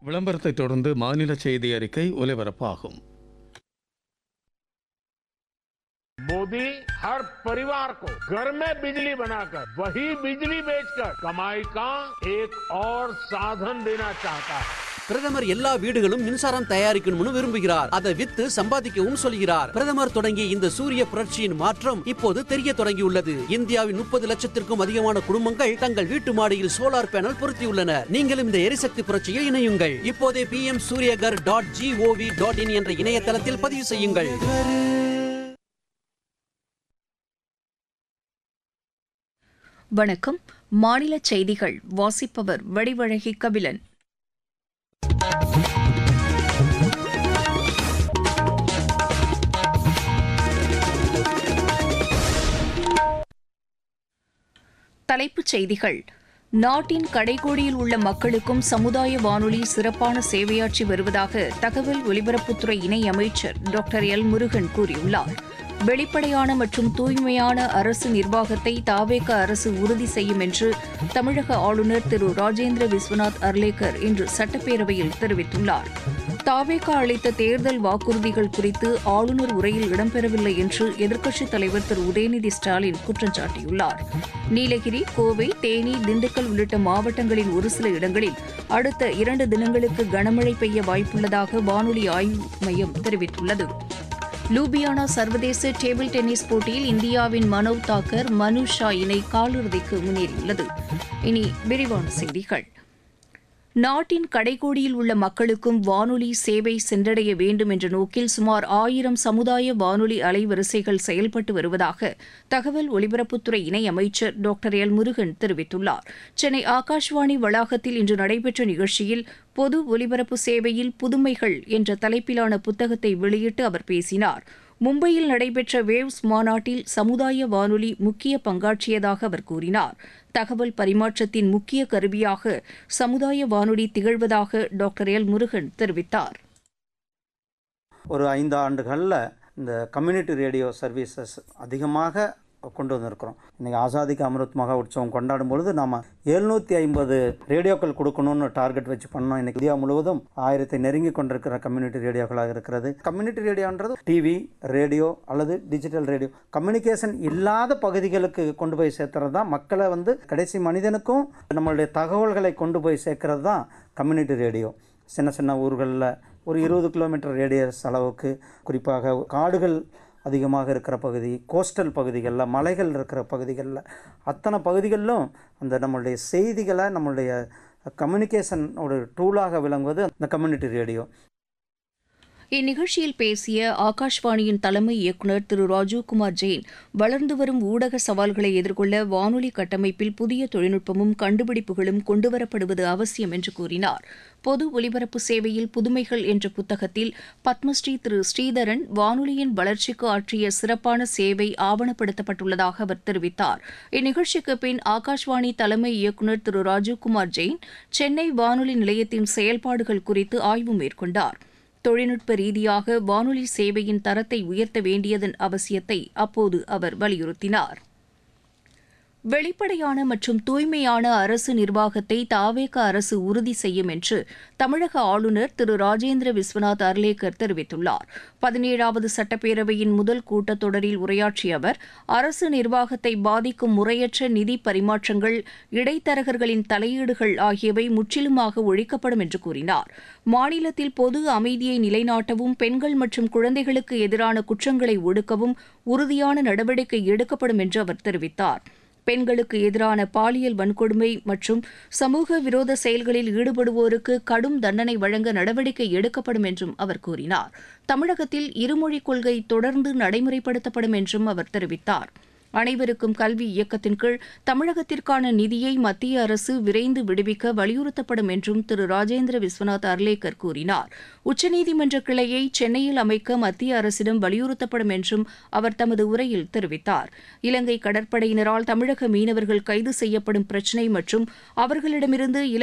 விளம்பரத்தை தொடர்ந்து மாநில செய்தி அறிக்கை ஒலிபரப்பாகும் मोदी हर परिवार को घर में बिजली बनाकर वही बिजली बेचकर कमाई का एक और साधन देना चाहता है பிரதமர் எல்லா வீடுகளும் மின்சாரம் தயாரிக்கணும்னு விரும்புகிறார் அதை வித்து சம்பாதிக்கவும் சொல்கிறார் பிரதமர் தொடங்கிய இந்த சூரிய புரட்சியின் மாற்றம் இப்போது தெரிய தொடங்கியுள்ளது இந்தியாவின் முப்பது லட்சத்திற்கும் அதிகமான குடும்பங்கள் தங்கள் வீட்டு மாடியில் சோலார் பேனல் பொருத்தியுள்ளனர் நீங்களும் இந்த எரிசக்தி புரட்சியில் இணையுங்கள் இப்போதே P M Suryaghar dot gov dot in என்ற இணையதளத்தில் பதிவு செய்யுங்கள் வணக்கம் மாநில செய்திகள் வாசிப்பவர் வடிவழகி கபிலன் தலைப்புச் செய்திகள் நாட்டின் கடைக்கோடியில் உள்ள மக்களுக்கும் சமுதாய வானொலி சிறப்பான சேவையாற்றி வருவதாக தகவல் ஒலிபரப்புத்துறை இணை அமைச்சர் டாக்டர் எல் முருகன் கூறியுள்ளார் வெளிப்படையான மற்றும் தூய்மையான அரசு நிர்வாகத்தை தாவேக அரசு உறுதி செய்யும் என்று தமிழக ஆளுநர் திரு ராஜேந்திர விஸ்வநாத் அர்லேக்கர் இன்று சட்டப்பேரவையில் தெரிவித்துள்ளார் தாவேகா அளித்த தேர்தல் வாக்குறுதிகள் குறித்து ஆளுநர் உரையில் இடம்பெறவில்லை என்று எதிர்க்கட்சித் தலைவர் திரு உதயநிதி ஸ்டாலின் குற்றம் சாட்டியுள்ளார் நீலகிரி கோவை தேனி திண்டுக்கல் உள்ளிட்ட மாவட்டங்களின் ஒரு சில இடங்களில் அடுத்த இரண்டு தினங்களுக்கு கனமழை பெய்ய வாய்ப்புள்ளதாக வானொலி ஆய்வு மையம் தெரிவித்துள்ளது லூபியானா சர்வதேச டேபிள் டென்னிஸ் போட்டியில் இந்தியாவின் மனோவ் தாக்கர் மனு ஷா இணை காலிறுதிக்கு முன்னேறியுள்ளது இனி விரிவான செய்திகள் நாட்டின் கடைக்கோடியில் உள்ள மக்களுக்கும் வானொலி சேவை சென்றடைய வேண்டும் என்ற நோக்கில் சுமார் ஆயிரம் சமுதாய வானொலி அலைவரிசைகள் செயல்பட்டு வருவதாக தகவல் ஒலிபரப்புத்துறை இணை அமைச்சர் டாக்டர் எல் முருகன் தெரிவித்துள்ளார் சென்னை ஆகாஷ்வாணி வளாகத்தில் இன்று நடைபெற்ற நிகழ்ச்சியில் பொது ஒலிபரப்பு சேவையில் புதுமைகள் என்ற தலைப்பிலான புத்தகத்தை வெளியிட்டு அவர் பேசினார் மும்பையில் நடைபெற்ற வேவ்ஸ் மாநாட்டில் சமுதாய வானொலி முக்கிய பங்காற்றியதாக அவர் கூறினார் தகவல் பரிமாற்றத்தின் முக்கிய கருவியாக சமுதாய வானொலி திகழ்வதாக டாக்டர் எல் முருகன் தெரிவித்தார் ஒரு ஐந்து ஆண்டுகளில் இந்த கம்யூனிட்டி ரேடியோ சர்வீசஸ் அதிகமாக கொண்டு வந்திருக்கிறோம் இன்றைக்கி ஆசாதிக்கு அமிர்த் மகா உற்சவம் கொண்டாடும் பொழுது நாம் எழுநூற்றி ஐம்பது ரேடியோக்கள் கொடுக்கணும்னு டார்கெட் வச்சு பண்ணோம் இன்றைக்கி இந்தியா முழுவதும் ஆயிரத்தை நெருங்கி கொண்டிருக்கிற கம்யூனிட்டி ரேடியோக்களாக இருக்கிறது கம்யூனிட்டி ரேடியோன்றது டிவி ரேடியோ அல்லது டிஜிட்டல் ரேடியோ கம்யூனிகேஷன் இல்லாத பகுதிகளுக்கு கொண்டு போய் சேர்த்துறது தான் மக்களை வந்து கடைசி மனிதனுக்கும் நம்மளுடைய தகவல்களை கொண்டு போய் சேர்க்கறது தான் கம்யூனிட்டி ரேடியோ சின்ன சின்ன ஊர்களில் ஒரு இருபது கிலோமீட்டர் ரேடியஸ் அளவுக்கு குறிப்பாக காடுகள் அதிகமாக இருக்கிற பகுதி கோஸ்டல் பகுதிகளில் மலைகள் இருக்கிற பகுதிகளில் அத்தனை பகுதிகளிலும் அந்த நம்மளுடைய செய்திகளை நம்மளுடைய கம்யூனிகேஷன் ஒரு டூலாக விளங்குவது இந்த கம்யூனிட்டி ரேடியோ இந்நிகழ்ச்சியில் பேசிய ஆகாஷ்வாணியின் தலைமை இயக்குநர் திரு ராஜீவ்குமார் ஜெயின் வளர்ந்து வரும் ஊடக சவால்களை எதிர்கொள்ள வானொலி கட்டமைப்பில் புதிய தொழில்நுட்பமும் கண்டுபிடிப்புகளும் கொண்டுவரப்படுவது அவசியம் என்று கூறினார் பொது ஒலிபரப்பு சேவையில் புதுமைகள் என்ற புத்தகத்தில் பத்மஸ்ரீ திரு ஸ்ரீதரன் வானொலியின் வளர்ச்சிக்கு ஆற்றிய சிறப்பான சேவை ஆவணப்படுத்தப்பட்டுள்ளதாக அவர் தெரிவித்தார் இந்நிகழ்ச்சிக்கு பின் ஆகாஷ்வாணி தலைமை இயக்குநர் திரு ராஜீவ்குமார் ஜெயின் சென்னை வானொலி நிலையத்தின் செயல்பாடுகள் குறித்து ஆய்வு மேற்கொண்டார் தொழில்நுட்ப ரீதியாக வானொலி சேவையின் தரத்தை உயர்த்த வேண்டியதன் அவசியத்தை அப்போது அவர் வலியுறுத்தினார் வெளிப்படையான மற்றும் தூய்மையான அரசு நிர்வாகத்தை தாவேக அரசு உறுதி செய்யும் என்று தமிழக ஆளுநர் திரு ராஜேந்திர விஸ்வநாத் அர்லேக்கர் தெரிவித்துள்ளார் பதினேழாவது சட்டப்பேரவையின் முதல் கூட்டத்தொடரில் உரையாற்றிய அவர் அரசு நிர்வாகத்தை பாதிக்கும் முறையற்ற நிதி பரிமாற்றங்கள் இடைத்தரகர்களின் தலையீடுகள் ஆகியவை முற்றிலுமாக ஒழிக்கப்படும் என்று கூறினார் மாநிலத்தில் பொது அமைதியை நிலைநாட்டவும் பெண்கள் மற்றும் குழந்தைகளுக்கு எதிரான குற்றங்களை ஒடுக்கவும் உறுதியான நடவடிக்கை எடுக்கப்படும் என்று அவர் தெரிவித்தார் பெண்களுக்கு எதிரான பாலியல் வன்கொடுமை மற்றும் சமூக விரோத செயல்களில் ஈடுபடுவோருக்கு கடும் தண்டனை வழங்க நடவடிக்கை எடுக்கப்படும் என்றும் அவர் கூறினார் தமிழகத்தில் இருமொழிக் கொள்கை தொடர்ந்து நடைமுறைப்படுத்தப்படும் என்றும் அவர் தெரிவித்தார் அனைவருக்கும் கல்வி இயக்கத்தின் கீழ் தமிழகத்திற்கான நிதியை மத்திய அரசு விரைந்து விடுவிக்க வலியுறுத்தப்படும் என்றும் திரு ராஜேந்திர விஸ்வநாத் அர்லேக்கர் கூறினார் உச்சநீதிமன்ற கிளையை சென்னையில் அமைக்க மத்திய அரசிடம் வலியுறுத்தப்படும் என்றும் அவர் தமது உரையில் தெரிவித்தார் இலங்கை கடற்படையினரால் தமிழக மீனவர்கள் கைது செய்யப்படும் பிரச்சினை மற்றும் அவர்களிடமிருந்து இலங்கை